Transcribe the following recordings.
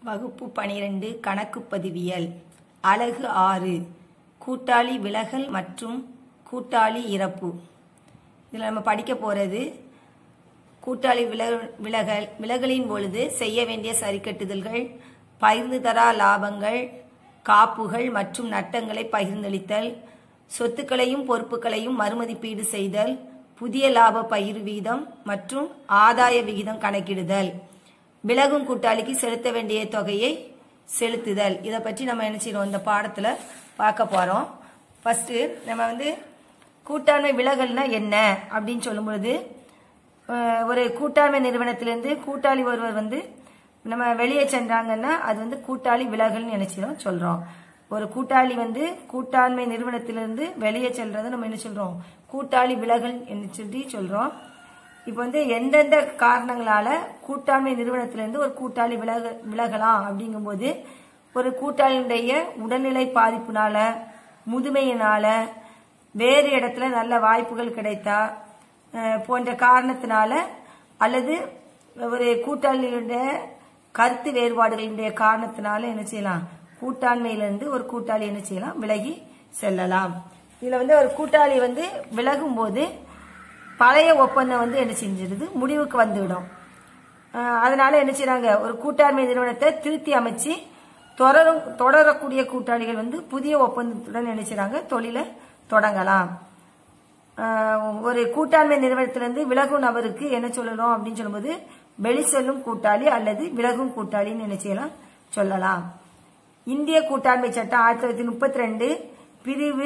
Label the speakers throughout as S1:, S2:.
S1: வகுப்பு பனிரெண்டு கணக்கு பதிவியல் அலகு ஆறு கூட்டாளி விலகல் மற்றும் கூட்டாளி இறப்பு இதில் நம்ம படிக்க போகிறது கூட்டாளி விலக விலகல் விலகலின் பொழுது செய்ய வேண்டிய சரிக்கட்டுதல்கள் பகிர்ந்து தரா லாபங்கள் காப்புகள் மற்றும் நட்டங்களை பகிர்ந்தளித்தல் சொத்துக்களையும் பொறுப்புகளையும் மறுமதிப்பீடு செய்தல் புதிய லாப பகிர் வீதம் மற்றும் ஆதாய விகிதம் கணக்கிடுதல் விலகும் கூட்டாளிக்கு செலுத்த வேண்டிய தொகையை செலுத்துதல் இதை பற்றி நம்ம என்ன செய்யறோம் இந்த பாடத்துல பார்க்க போறோம் ஃபர்ஸ்ட் நம்ம வந்து கூட்டாண்மை விலகல்னா என்ன அப்படின்னு சொல்லும் பொழுது அஹ், ஒரு கூட்டாண்மை நிறுவனத்திலிருந்து கூட்டாளி ஒருவர் வந்து நம்ம வெளியே சென்றாங்கன்னா அது வந்து கூட்டாளி விலகல்னு நினைச்சிடும் சொல்றோம் ஒரு கூட்டாளி வந்து கூட்டாண்மை நிறுவனத்திலிருந்து வெளியே செல்றதை நம்ம என்ன சொல்றோம் கூட்டாளி விலகல் என்று சொல்லி சொல்றோம் இப்போ வந்து எந்தெந்த காரணங்களால கூட்டாண்மை நிறுவனத்திலிருந்து ஒரு கூட்டாளி விலக விலகலாம் அப்படிங்கும்போது ஒரு கூட்டாளியுடைய உடல்நிலை பாதிப்புனால முதுமையினால வேறு இடத்துல நல்ல வாய்ப்புகள் கிடைத்தா அஹ், போன்ற காரணத்தினால அல்லது ஒரு கூட்டாளியுடைய கருத்து வேறுபாடுகளுடைய காரணத்தினால என்ன செய்யலாம் கூட்டாண்மையிலிருந்து ஒரு கூட்டாளி என்ன செய்யலாம் விலகி செல்லலாம் இதுல வந்து ஒரு கூட்டாளி வந்து விலகும் போது பழைய ஒப்பந்தம் வந்து என்ன செஞ்சிருது முடிவுக்கு வந்துவிடும் அஹ் அதனால என்ன செய்றாங்க ஒரு கூட்டாண்மை நிறுவனத்தை திருத்தி அமைச்சு தொடரும் தொடரக்கூடிய கூட்டாளிகள் வந்து புதிய ஒப்பந்தத்துடன் என்ன செய்றாங்க தொழிலை தொடங்கலாம் அஹ் ஒரு கூட்டாண்மை நிறுவனத்திலிருந்து விலகும் நபருக்கு என்ன சொல்லணும் அப்படின்னு சொல்லும்போது வெளி செல்லும் கூட்டாளி அல்லது விலகும் கூட்டாளின்னு என்ன செய்யலாம் சொல்லலாம் இந்திய கூட்டாண்மை சட்டம் ஆயிரத்தி தொள்ளாயிரத்தி முப்பத்தி ரெண்டு பிரிவு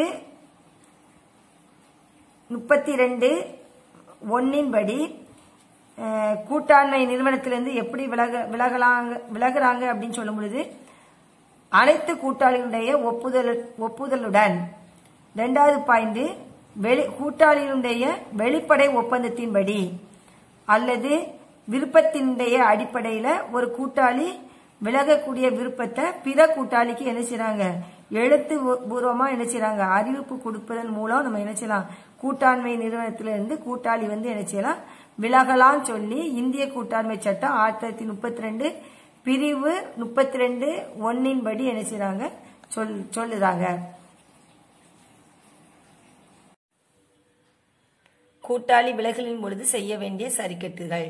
S1: முப்பத்தி ரெண்டு ஒன்னின் படி அஹ், கூட்டாண்மை நிறுவனத்திலிருந்து எப்படி விலக விலகலாங்க விலகுறாங்க அப்படின்னு சொல்லும் பொழுது அனைத்து கூட்டாளிகளுடைய ஒப்புதல் ஒப்புதலுடன் ரெண்டாவது பாயிண்ட் வெளி கூட்டாளிகளுடைய வெளிப்படை ஒப்பந்தத்தின்படி அல்லது விருப்பத்தினுடைய அடிப்படையில ஒரு கூட்டாளி விலகக்கூடிய விருப்பத்தை பிற கூட்டாளிக்கு என்ன செய்றாங்க எழுத்து பூர்வமா என்ன செய்றாங்க அறிவிப்பு கொடுப்பதன் மூலம் நம்ம என்ன செய்யலாம் கூட்டாண்மை நிறுவனத்திலிருந்து கூட்டாளி வந்து என்ன செய்யலாம் விலகலாம் சொல்லி இந்திய கூட்டாண்மை சட்டம் ஆயிரத்தி தொள்ளாயிரத்தி முப்பத்தி ரெண்டு பிரிவு முப்பத்தி ரெண்டு ஒன்னின் படி என்ன செய்றாங்க சொல் சொல்லுறாங்க கூட்டாளி விலகலின் பொழுது செய்ய வேண்டிய சரிக்கட்டுகள்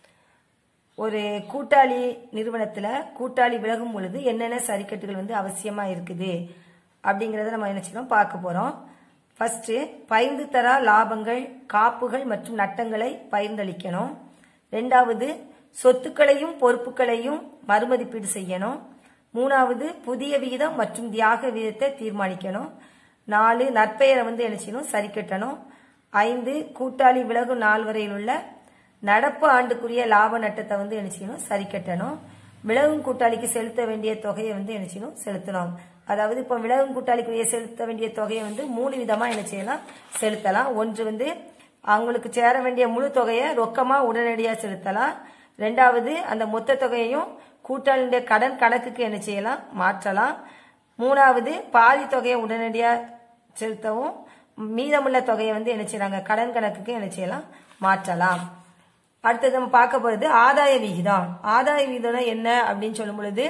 S1: ஒரு கூட்டாளி நிறுவனத்துல கூட்டாளி விலகும் பொழுது என்னென்ன சரிக்கட்டுகள் வந்து அவசியமா இருக்குது அப்படிங்கறத நம்ம என்ன செய்யணும் பார்க்க போறோம் ஃபர்ஸ்ட் பகிர்ந்து தரா லாபங்கள் காப்புகள் மற்றும் நட்டங்களை பகிர்ந்தளிக்கணும் ரெண்டாவது சொத்துக்களையும் பொறுப்புகளையும் மறுமதிப்பீடு செய்யணும் மூணாவது புதிய விகிதம் மற்றும் தியாக விகிதத்தை தீர்மானிக்கணும் நாலு நற்பெயரை வந்து என்ன செய்யணும் சரி கட்டணும் ஐந்து கூட்டாளி விலகும் நாள் வரையில் உள்ள நடப்பு ஆண்டுக்குரிய லாப நட்டத்தை வந்து என்ன செய்யணும் சரி கட்டணும் விலகும் கூட்டாளிக்கு செலுத்த வேண்டிய தொகையை வந்து என்ன செய்யணும் செலுத்தணும் அதாவது இப்போ விலகும் கூட்டாளிக்குரிய செலுத்த வேண்டிய தொகையை வந்து மூணு விதமா என்ன செய்யலாம் செலுத்தலாம் ஒன்று வந்து அவங்களுக்கு சேர வேண்டிய முழு தொகையை ரொக்கமா உடனடியாக செலுத்தலாம் ரெண்டாவது அந்த மொத்த தொகையையும் கூட்டாளியுடைய கடன் கணக்குக்கு என்ன செய்யலாம் மாற்றலாம் மூணாவது பாதி தொகையை உடனடியாக செலுத்தவும் மீதமுள்ள தொகையை வந்து என்ன செய்யறாங்க கடன் கணக்குக்கு என்ன செய்யலாம் மாற்றலாம் அடுத்தது நம்ம பார்க்க போறது ஆதாய விகிதம் ஆதாய விகிதம் என்ன அப்படின்னு சொல்லும் பொழுது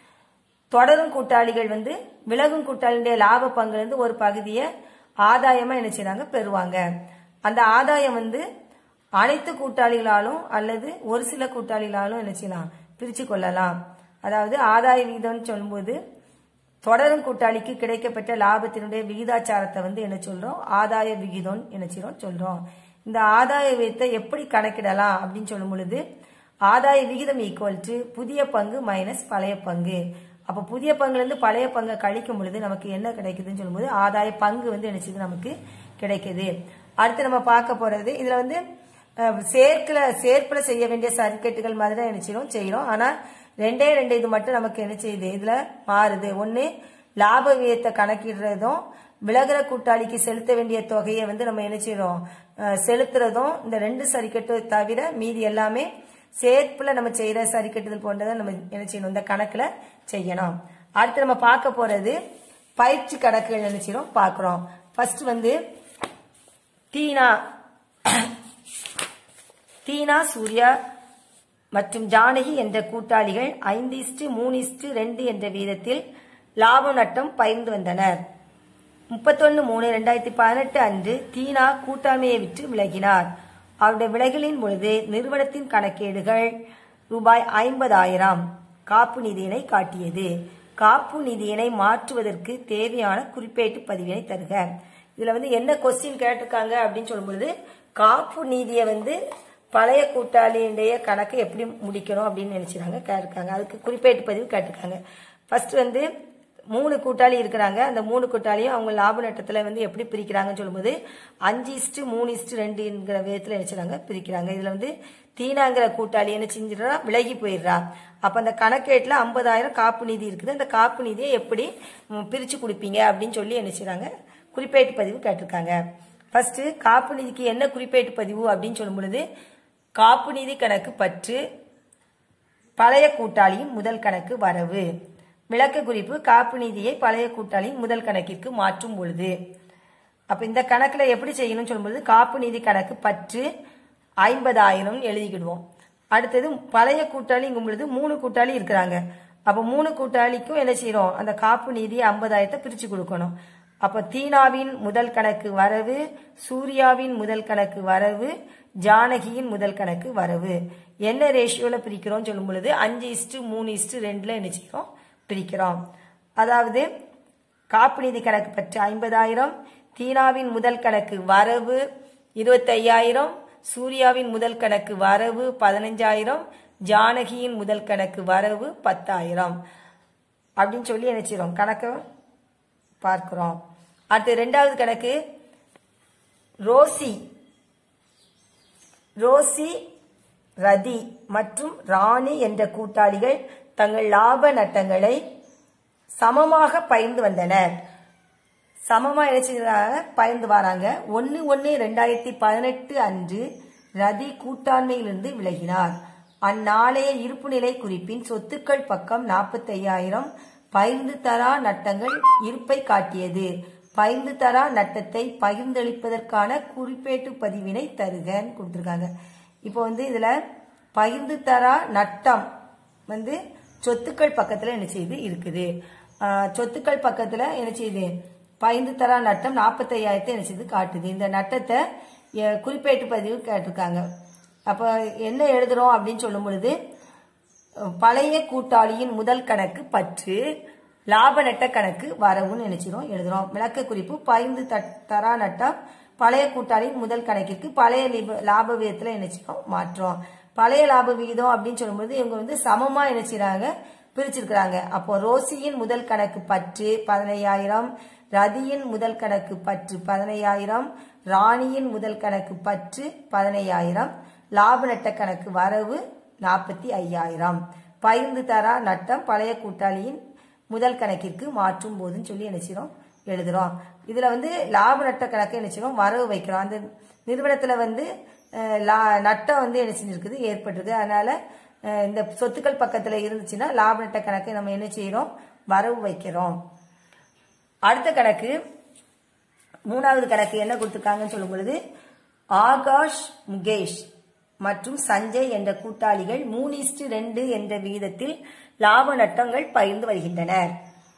S1: தொடரும் கூட்டாளிகள் வந்து விலகும் கூட்டாளியுடைய லாப பங்குல இருந்து ஒரு பகுதியை ஆதாயமா என்ன செய்றாங்க பெறுவாங்க அந்த ஆதாயம் வந்து அனைத்து கூட்டாளிகளாலும் அல்லது ஒரு சில கூட்டாளிகளாலும் என்ன செய்யலாம் பிரிச்சு கொள்ளலாம் அதாவது ஆதாய விகிதம்னு சொல்லும்போது தொடரும் கூட்டாளிக்கு கிடைக்கப்பட்ட லாபத்தினுடைய விகிதாச்சாரத்தை வந்து என்ன சொல்றோம் ஆதாய விகிதம் என்ன செய்றோம் சொல்றோம் இந்த ஆதாய விகிதத்தை எப்படி கணக்கிடலாம் அப்படின்னு சொல்லும் பொழுது ஆதாய விகிதம் ஈக்குவல் டு புதிய பங்கு மைனஸ் பழைய பங்கு அப்ப புதிய பங்குல இருந்து பழைய பங்கை கழிக்கும் பொழுது நமக்கு என்ன கிடைக்குதுன்னு சொல்லும்போது ஆதாய பங்கு வந்து என்ன செய்யுது நமக்கு கிடைக்குது அடுத்து நம்ம பார்க்க போறது இதுல வந்து அஹ், சேர்க்கல சேர்ப்புல செய்ய வேண்டிய சர்டிபிகேட்டுகள் மாதிரி தான் என்ன செய்யறோம் செய்யறோம் ஆனா ரெண்டே ரெண்டு இது மட்டும் நமக்கு என்ன செய்யுது இதுல மாறுது ஒண்ணு லாப விகிதத்தை கணக்கிடுறதும் விலகுற கூட்டாளிக்கு செலுத்த வேண்டிய தொகையை வந்து நம்ம என்ன செய்யறோம் அஹ், செலுத்துறதும் இந்த ரெண்டு சரிக்கட்டு தவிர மீதி எல்லாமே சேர்ப்புல நம்ம செய்யற சரிக்கட்டுதல் போன்றதை நம்ம என்ன செய்யணும் இந்த கணக்குல செய்யணும் அடுத்து நம்ம பார்க்க போறது பயிற்சி கணக்குகள் என்ன செய்யறோம் பார்க்கிறோம் ஃபர்ஸ்ட் வந்து தீனா தீனா சூர்யா மற்றும் ஜானகி என்ற கூட்டாளிகள் ஐந்து இஸ்டு மூணு இஸ்டு ரெண்டு என்ற வீதத்தில் லாபம் நட்டம் பகிர்ந்து வந்தனர் முப்பத்தொன்னு மூணு ரெண்டாயிரத்தி பதினெட்டு அன்று தீனா கூட்டாண்மையை விட்டு விலகினார் அவருடைய விலகலின் பொழுது நிறுவனத்தின் கணக்கேடுகள் ரூபாய் ஐம்பதாயிரம் காப்பு நிதியினை காட்டியது காப்பு நிதியினை மாற்றுவதற்கு தேவையான குறிப்பேட்டு பதிவினை தருக இதுல வந்து என்ன கொஸ்டின் கேட்டிருக்காங்க அப்படின்னு சொல்லும் பொழுது காப்பு நீதியை வந்து பழைய கூட்டாளியுடைய கணக்கை எப்படி முடிக்கணும் அப்படின்னு நினைச்சாங்க கேட்டிருக்காங்க அதுக்கு குறிப்பேட்டு பதிவு கேட்டிருக்காங்க ஃபர்ஸ்ட் வந்து மூணு கூட்டாளி இருக்கிறாங்க அந்த மூணு கூட்டாளியும் அவங்க லாப நட்டத்தில் வந்து எப்படி பிரிக்கிறாங்கன்னு சொல்லும்போது அஞ்சு இஸ்ட்டு மூணு இஸ்ட்டு ரெண்டுங்கிற விதத்தில் நினைச்சாங்க பிரிக்கிறாங்க இதில் வந்து தீனாங்கிற கூட்டாளி என்ன செஞ்சிடறா விலகி போயிடுறா அப்போ அந்த கணக்கேட்டில் ஐம்பதாயிரம் காப்பு நிதி இருக்குது அந்த காப்பு நிதியை எப்படி ம், பிரிச்சு கொடுப்பீங்க அப்படின்னு சொல்லி என்ன செய்றாங்க குறிப்பேட்டு பதிவு கேட்டிருக்காங்க ஃபர்ஸ்ட் காப்பு நிதிக்கு என்ன குறிப்பேட்டு பதிவு அப்படின்னு சொல்லும் பொழுது காப்பு நிதி கணக்கு பற்று பழைய கூட்டாளியின் முதல் கணக்கு வரவு விளக்க குறிப்பு காப்பு நிதியை பழைய கூட்டாளியின் முதல் கணக்கிற்கு மாற்றும் பொழுது அப்ப இந்த கணக்குல எப்படி செய்யணும்னு சொல்லும்போது காப்பு நிதி கணக்கு பற்று ஐம்பதாயிரம் எழுதிக்கிடுவோம் அடுத்தது பழைய கூட்டாளிங்கும் பொழுது மூணு கூட்டாளி இருக்கிறாங்க அப்ப மூணு கூட்டாளிக்கும் என்ன செய்யறோம் அந்த காப்பு நிதி ஐம்பதாயிரத்தை பிரிச்சு கொடுக்கணும் அப்ப தீனாவின் முதல் கணக்கு வரவு சூர்யாவின் முதல் கணக்கு வரவு ஜானகியின் முதல் கணக்கு வரவு என்ன ரேஷியோல பிரிக்கிறோம் சொல்லும் பொழுது அஞ்சு இஸ்டு மூணு இஸ்டு ரெண்டுல என்ன செய்யறோம் பிரிக்கிறோம் அதாவது காப்பு நிதி கணக்கு பற்றி ஐம்பதாயிரம் தீனாவின் முதல் கணக்கு வரவு இருபத்தையாயிரம் சூர்யாவின் முதல் கணக்கு வரவு பதினஞ்சாயிரம் ஜானகியின் முதல் கணக்கு வரவு பத்தாயிரம் அப்படின்னு சொல்லி என்ன செய்றோம் கணக்கை பார்க்கிறோம் அடுத்து ரெண்டாவது கணக்கு ரோசி ரோசி ரதி மற்றும் ராணி என்ற கூட்டாளிகள் தங்கள் லாப நட்டங்களை சமமாக பகிர்ந்து வந்தனர் சமமா என்ன செய்யறாங்க பகிர்ந்து வராங்க ஒன்னு ஒன்னு ரெண்டாயிரத்தி பதினெட்டு அன்று ரதி கூட்டாண்மையிலிருந்து விலகினார் அந்நாளைய இருப்புநிலை குறிப்பின் சொத்துக்கள் பக்கம் நாற்பத்தையாயிரம் பகிர்ந்து தரா நட்டங்கள் இருப்பை காட்டியது பகிர்ந்து தரா நட்டத்தை பகிர்ந்தளிப்பதற்கான குறிப்பேட்டு பதிவினை தருகன்னு கொடுத்துருக்காங்க இப்போ வந்து இதுல பகிர்ந்து தரா நட்டம் வந்து சொத்துக்கள் பக்கத்துல என்ன செய்யுது இருக்குது ஆஹ் சொத்துக்கள் பக்கத்துல என்ன செய்யுது பகிர்ந்து தரா நட்டம் நாற்பத்தையாயிரத்தை என்ன செய்யுது காட்டுது இந்த நட்டத்தை எ- குறிப்பேட்டு பதிவு கேட்டிருக்காங்க அப்ப என்ன எழுதுறோம் அப்படின்னு சொல்லும் பொழுது பழைய கூட்டாளியின் முதல் கணக்கு பற்று லாப நட்ட கணக்கு வரவுன்னு நினைச்சிரும் எழுதுறோம் விளக்க குறிப்பு பைந்து தட்- தரா நட்டம் பழைய கூட்டாளியின் முதல் கணக்கிற்கு பழைய லிப- லாப விகிதத்துல நினைச்சிரும் மாற்றோம் பழைய லாப விகிதம் அப்படின்னு சொல்லும்போது இவங்க வந்து சமமா நினைச்சிறாங்க பிரிச்சிருக்கிறாங்க அப்போ ரோசியின் முதல் கணக்கு பற்று பதினையாயிரம் ரதியின் முதல் கணக்கு பற்று பதினையாயிரம் ராணியின் முதல் கணக்கு பற்று பதினையாயிரம் லாப நட்ட கணக்கு வரவு நாற்பத்தி ஐயாயிரம் பகிர்ந்து தரா நட்டம் பழைய கூட்டாளியின் முதல் கணக்கிற்கு மாற்றும் போதுன்னு சொல்லி நினைச்சிரும் எழுதுறோம் இதுல வந்து லாப நட்ட கணக்கு நினைச்சிரும் வரவு வைக்கிறோம் அந்த நிறுவனத்துல வந்து அஹ், லா- நட்டம் வந்து என்ன செஞ்சிருக்குது ஏற்பட்டிருக்கு அதனால அஹ், இந்த சொத்துக்கள் பக்கத்துல இருந்துச்சுன்னா லாப நட்ட கணக்கை நம்ம என்ன செய்யறோம் வரவு வைக்கிறோம் அடுத்த கணக்கு மூணாவது கணக்கு என்ன கொடுத்திருக்காங்கன்னு சொல்லும் பொழுது ஆகாஷ் முகேஷ் மற்றும் சஞ்சய் என்ற கூட்டாளிகள் மூணு இஸ்டு ரெண்டு என்ற விகிதத்தில் லாப நட்டங்கள் பகிர்ந்து வருகின்றனர்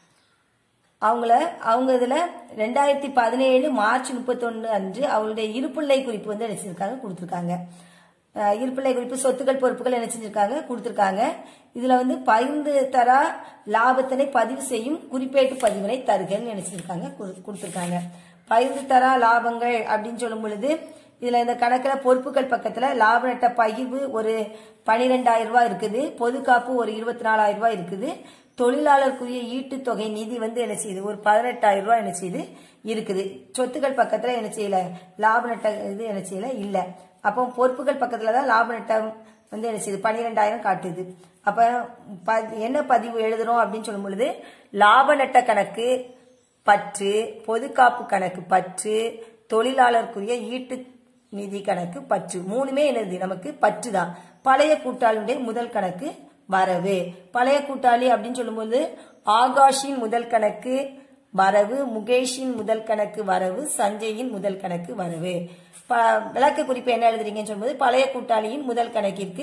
S1: அவங்கள அவங்க இதுல ரெண்டாயிரத்தி பதினேழு மார்ச் முப்பத்தொன்னு அன்று அவங்களுடைய இருப்புநிலை குறிப்பு வந்து என்ன செஞ்சிருக்காங்க கொடுத்திருக்காங்க அஹ் இருப்புநிலை குறிப்பு சொத்துக்கள் பொறுப்புகள் என்ன செஞ்சிருக்காங்க கொடுத்திருக்காங்க இதுல வந்து பகிர்ந்து தரா லாபத்தினை பதிவு செய்யும் குறிப்பேட்டு பதிவினை தருகன்னு நினைச்சிருக்காங்க கொடுத்திருக்காங்க பகிர்ந்து தரா லாபங்கள் அப்படின்னு சொல்லும் பொழுது இதுல இந்த கணக்குல பொறுப்புகள் பக்கத்துல லாப நட்ட பகிர்வு ஒரு பனிரெண்டாயிரம் ரூபாய் இருக்குது பொது காப்பு ஒரு இருபத்தி நாலாயிரம் ரூபாய் இருக்குது தொழிலாளருக்குரிய ஈட்டுத் தொகை நிதி வந்து என்ன செய்யுது ஒரு பதினெட்டாயிரம் ரூபாய் என்ன செய்யுது இருக்குது சொத்துக்கள் பக்கத்துல என்ன செய்யல லாப நட்ட இது என்ன செய்யல இல்ல அப்போ பொறுப்புகள் பக்கத்துல தான் லாப நட்டம் வந்து என்ன செய்யுது பன்னிரெண்டாயிரம் காட்டுது அப்ப ப- என்ன பதிவு எழுதுறோம் அப்படின்னு சொல்லும் பொழுது லாப நட்ட கணக்கு பற்று பொதுக்காப்பு கணக்கு பற்று தொழிலாளருக்குரிய ஈட்டு நிதி கணக்கு பற்று மூணுமே என்னது நமக்கு பற்று தான் பழைய கூட்டாளியுடைய முதல் கணக்கு வரவு பழைய கூட்டாளி அப்படின்னு சொல்லும்போது ஆகாஷின் முதல் கணக்கு வரவு முகேஷின் முதல் கணக்கு வரவு சஞ்சயின் முதல் கணக்கு வரவு ப- விளக்க குறிப்பு என்ன எழுதுறீங்கன்னு சொல்லும்போது பழைய கூட்டாளியின் முதல் கணக்கிற்கு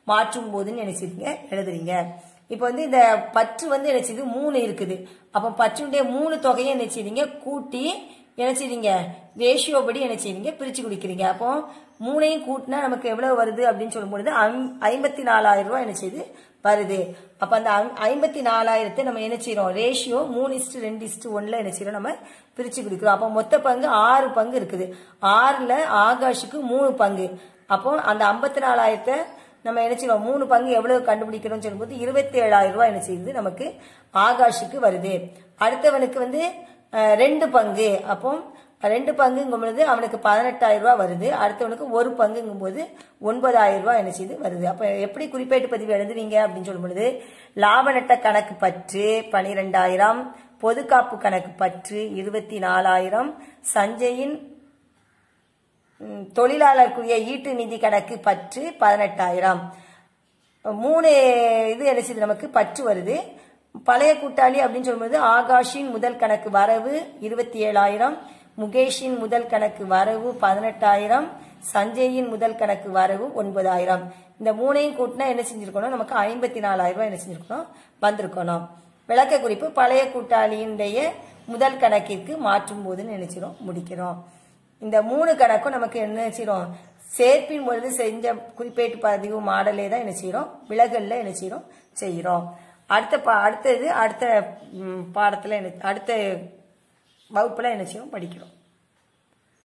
S1: மாற்றும் போதுன்னு நினைச்சிருக்கீங்க எழுதுறீங்க இப்போ வந்து இந்த பற்று வந்து நினைச்சது மூணு இருக்குது அப்போ பற்றுடைய மூணு தொகையை நினைச்சிருங்க கூட்டி நினைச்சிருங்க ரேஷியோ படி நினைச்சிருங்க பிரிச்சு குடிக்கிறீங்க அப்போ மூணையும் கூட்டினா நமக்கு எவ்வளவு வருது அப்படின்னு சொல்லும்பொழுது ஐம்பத்தி நாலாயிரம் ரூபாய் என்ன செய்யுது வருது அப்ப அந்த ஐம்பத்தி நாலாயிரத்தை நம்ம என்ன செய்யறோம் ரேஷியோ மூணு இஸ்டு ரெண்டு இஸ்டு ஒன்ல என்ன செய்யறோம் நம்ம பிரிச்சு கொடுக்கிறோம் அப்போ மொத்த பங்கு ஆறு பங்கு இருக்குது ஆறுல ஆகாஷுக்கு மூணு பங்கு அப்போ அந்த ஐம்பத்தி நாலாயிரத்தை நம்ம என்ன செய்யறோம் மூணு பங்கு எவ்வளவு கண்டுபிடிக்கிறோம் சொல்லும்போது இருபத்தி ஏழாயிரம் ரூபாய் என்ன செய்யுது நமக்கு ஆகாஷுக்கு வருது அடுத்தவனுக்கு வந்து அஹ், ரெண்டு பங்கு அப்போ ரெண்டு பங்குங்கும் பொழுது அவனுக்கு பதினெட்டாயிரம் ரூபாய் வருது அடுத்தவனுக்கு ஒரு பங்குங்கும் போது ஒன்பதாயிரம் ரூபாய் என்ன செய்யுது வருது அப்ப எப்படி குறிப்பேட்டு பதிவு எழுதுவீங்க அப்படின்னு சொல்லும் பொழுது லாப நட்ட கணக்கு பற்று பனிரெண்டாயிரம் பொதுக்காப்பு கணக்கு பற்று இருபத்தி நாலாயிரம் சஞ்சயின் ம், தொழிலாளருக்குரிய ஈட்டு நிதி கணக்கு பற்று பதினெட்டாயிரம் மூணு இது என்ன செய்யுது நமக்கு பற்று வருது பழைய கூட்டாளி அப்படின்னு சொல்லும்போது ஆகாஷின் முதல் கணக்கு வரவு இருபத்தி ஏழாயிரம் முகேஷின் முதல் கணக்கு வரவு பதினெட்டாயிரம் சஞ்சயின் முதல் கணக்கு வரவு ஒன்பதாயிரம் இந்த மூணையும் கூட்டினா என்ன செஞ்சிருக்கணும் நமக்கு ஐம்பத்தி நாலாயிரம் ரூபாய் என்ன செஞ்சிருக்கணும் வந்திருக்கணும் விளக்க குறிப்பு பழைய கூட்டாளியினுடைய முதல் கணக்கிற்கு மாற்றும் போது நினைச்சிரும் முடிக்கிறோம் இந்த மூணு கணக்கும் நமக்கு என்ன செய்றோம் சேர்ப்பின் பொழுது செஞ்ச குறிப்பேட்டு பதிவு மாடலே தான் என்ன செய்றோம் விலகல்ல என்ன செய்றோம் செய்கிறோம் அடுத்த பா அடுத்தது அடுத்த ம், பாடத்துல என்ன அடுத்த வகுப்புல என்ன செய்வோம் படிக்கிறோம்